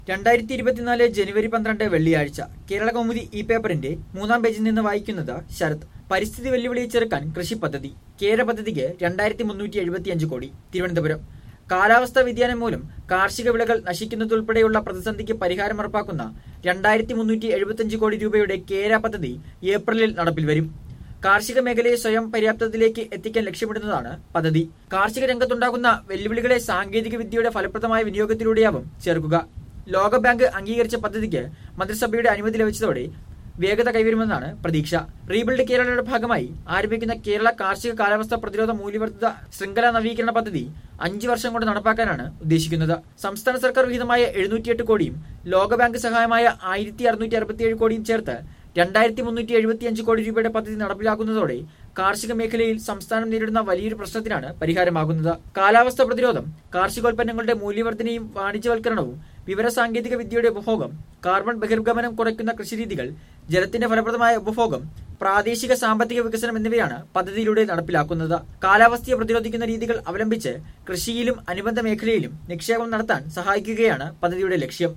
രണ്ടായിരത്തി ഇരുപത്തിനാല് ജനുവരി പന്ത്രണ്ട് വെള്ളിയാഴ്ച കേരള കൗമുദി ഇ പേപ്പറിന്റെ മൂന്നാം പേജിൽ നിന്ന് വായിക്കുന്നത് ശരത് പരിസ്ഥിതി വെല്ലുവിളിയെ ചെറുക്കാൻ കൃഷി പദ്ധതി കേര പദ്ധതിക്ക് രണ്ടായിരത്തി മുന്നൂറ്റി എഴുപത്തിയഞ്ച് കോടി തിരുവനന്തപുരം കാലാവസ്ഥാ വ്യതിയാനം മൂലം കാർഷിക വിളകൾ നശിക്കുന്നതുൾപ്പെടെയുള്ള പ്രതിസന്ധിക്ക് പരിഹാരം ഉറപ്പാക്കുന്ന രണ്ടായിരത്തി മുന്നൂറ്റി എഴുപത്തിയഞ്ച് കോടി രൂപയുടെ കേര പദ്ധതി ഏപ്രിലിൽ നടപ്പിൽ വരും കാർഷിക മേഖലയെ സ്വയം പര്യാപ്തതയിലേക്ക് എത്തിക്കാൻ ലക്ഷ്യമിടുന്നതാണ് പദ്ധതി കാർഷിക രംഗത്തുണ്ടാകുന്ന വെല്ലുവിളികളെ സാങ്കേതിക വിദ്യയുടെ ഫലപ്രദമായ വിനിയോഗത്തിലൂടെയാവും ചെറുക്കുക ലോകബാങ്ക് അംഗീകരിച്ച പദ്ധതിക്ക് മന്ത്രിസഭയുടെ അനുമതി ലഭിച്ചതോടെ വേഗത കൈവരുമെന്നാണ് പ്രതീക്ഷ റീബിൽഡ് കേരളയുടെ ഭാഗമായി ആരംഭിക്കുന്ന കേരള കാർഷിക കാലാവസ്ഥാ പ്രതിരോധ മൂല്യവർദ്ധിത ശൃംഖല നവീകരണ പദ്ധതി അഞ്ചു വർഷം കൊണ്ട് നടപ്പാക്കാനാണ് ഉദ്ദേശിക്കുന്നത് സംസ്ഥാന സർക്കാർ വിഹിതമായ എഴുന്നൂറ്റിയെട്ട് കോടിയും ലോകബാങ്ക് സഹായമായ ആയിരത്തി അറുന്നൂറ്റി അറുപത്തിയേഴ് കോടിയും ചേർത്ത് രണ്ടായിരത്തി മുന്നൂറ്റി എഴുപത്തിയഞ്ച് കോടി രൂപയുടെ പദ്ധതി നടപ്പിലാക്കുന്നതോടെ കാർഷിക മേഖലയിൽ സംസ്ഥാനം നേരിടുന്ന വലിയൊരു പ്രശ്നത്തിനാണ് പരിഹാരമാകുന്നത് കാലാവസ്ഥ പ്രതിരോധം കാർഷികോൽപ്പന്നങ്ങളുടെ മൂല്യവർദ്ധനയും വാണിജ്യവൽക്കരണവും വിവരസാങ്കേതിക വിദ്യയുടെ ഉപഭോഗം കാർബൺ ബഹിർഗമനം കുറയ്ക്കുന്ന കൃഷിരീതികൾ ജലത്തിന്റെ ഫലപ്രദമായ ഉപഭോഗം പ്രാദേശിക സാമ്പത്തിക വികസനം എന്നിവയാണ് പദ്ധതിയിലൂടെ നടപ്പിലാക്കുന്നത് കാലാവസ്ഥയെ പ്രതിരോധിക്കുന്ന രീതികൾ അവലംബിച്ച് കൃഷിയിലും അനുബന്ധ മേഖലയിലും നിക്ഷേപം നടത്താൻ സഹായിക്കുകയാണ് പദ്ധതിയുടെ ലക്ഷ്യം